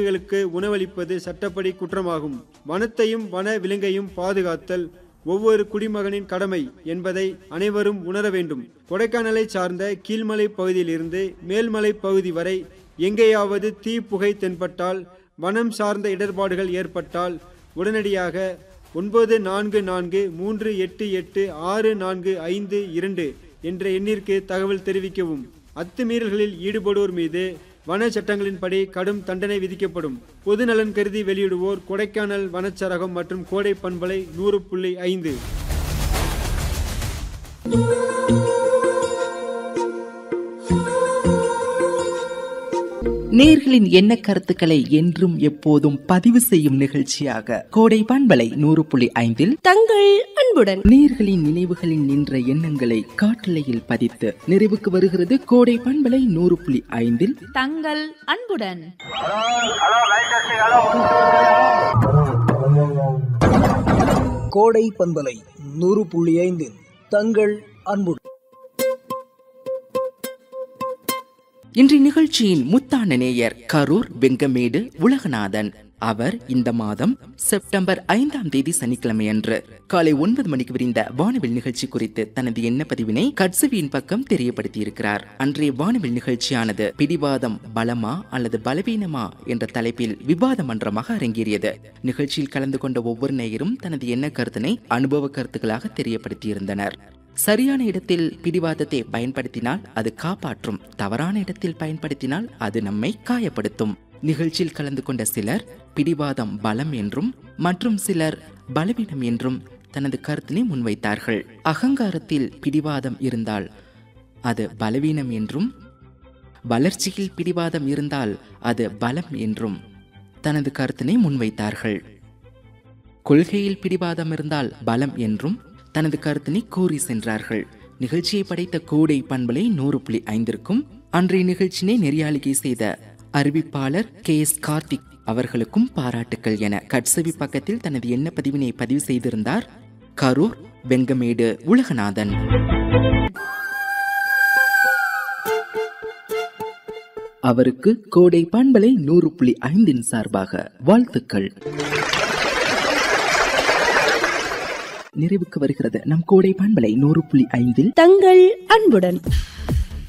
விலங்குகளுக்கு உணவளிப்பது சட்டப்படி குற்றமாகும் வனத்தையும் வன விலங்கையும் பாதுகாத்தல் ஒவ்வொரு குடிமகனின் கடமை என்பதை அனைவரும் உணர வேண்டும் கொடைக்கானலை சார்ந்த கீழ்மலை பகுதியிலிருந்து மேல்மலை பகுதி வரை எங்கேயாவது தீ புகை தென்பட்டால் வனம் சார்ந்த இடர்பாடுகள் ஏற்பட்டால் உடனடியாக ஒன்பது நான்கு நான்கு மூன்று எட்டு எட்டு ஆறு நான்கு ஐந்து இரண்டு என்ற எண்ணிற்கு தகவல் தெரிவிக்கவும் அத்துமீறல்களில் ஈடுபடுவோர் மீது வன சட்டங்களின்படி கடும் தண்டனை விதிக்கப்படும் பொது நலன் கருதி வெளியிடுவோர் கொடைக்கானல் வனச்சரகம் மற்றும் கோடை பண்பலை நூறு புள்ளி ஐந்து நேர்களின் எண்ண கருத்துக்களை என்றும் எப்போதும் பதிவு செய்யும் நிகழ்ச்சியாக கோடை பண்பலை நூறு புள்ளி ஐந்தில் தங்கள் அன்புடன் நேர்களின் நினைவுகளில் நின்ற எண்ணங்களை காட்டலையில் பதித்து நிறைவுக்கு வருகிறது கோடை பண்பலை நூறு புள்ளி ஐந்தில் தங்கள் அன்புடன் கோடை பண்பலை நூறு புள்ளி ஐந்து தங்கள் அன்பு இன்றைய நிகழ்ச்சியின் முத்தான நேயர் கரூர் வெங்கமேடு உலகநாதன் அவர் இந்த மாதம் செப்டம்பர் ஐந்தாம் தேதி சனிக்கிழமை அன்று காலை ஒன்பது மணிக்கு விரிந்த வானவில் நிகழ்ச்சி குறித்து தனது எண்ண பதிவினை கட்சவியின் பக்கம் தெரியப்படுத்தியிருக்கிறார் அன்றைய வானவில் நிகழ்ச்சியானது பிடிவாதம் பலமா அல்லது பலவீனமா என்ற தலைப்பில் விவாத மன்றமாக அரங்கேறியது நிகழ்ச்சியில் கலந்து கொண்ட ஒவ்வொரு நேயரும் தனது எண்ண கருத்தினை அனுபவ கருத்துக்களாக தெரியப்படுத்தியிருந்தனர் சரியான இடத்தில் பிடிவாதத்தை பயன்படுத்தினால் அது காப்பாற்றும் தவறான இடத்தில் பயன்படுத்தினால் அது நம்மை காயப்படுத்தும் நிகழ்ச்சியில் கலந்து கொண்ட சிலர் பிடிவாதம் பலம் என்றும் மற்றும் சிலர் பலவீனம் என்றும் தனது கருத்தினை முன்வைத்தார்கள் அகங்காரத்தில் பிடிவாதம் இருந்தால் அது பலவீனம் என்றும் வளர்ச்சியில் பிடிவாதம் இருந்தால் அது பலம் என்றும் தனது கருத்தினை முன்வைத்தார்கள் கொள்கையில் பிடிவாதம் இருந்தால் பலம் என்றும் தனது கருத்தினை கூறி சென்றார்கள் நிகழ்ச்சியை படைத்த கூடை பண்பலை நூறு புள்ளி ஐந்திற்கும் அன்றைய நிகழ்ச்சியினை நெறியாளிகை செய்த அறிவிப்பாளர் கே எஸ் கார்த்திக் அவர்களுக்கும் பாராட்டுக்கள் என கட்சவி பக்கத்தில் தனது எண்ண பதிவினை பதிவு செய்திருந்தார் கரூர் வெங்கமேடு உலகநாதன் அவருக்கு கோடை பண்பலை நூறு புள்ளி ஐந்தின் சார்பாக வாழ்த்துக்கள் நிறைவுக்கு வருகிறது நம் கோடை பண்பலை நூறு புள்ளி ஐந்தில் தங்கள் அன்புடன்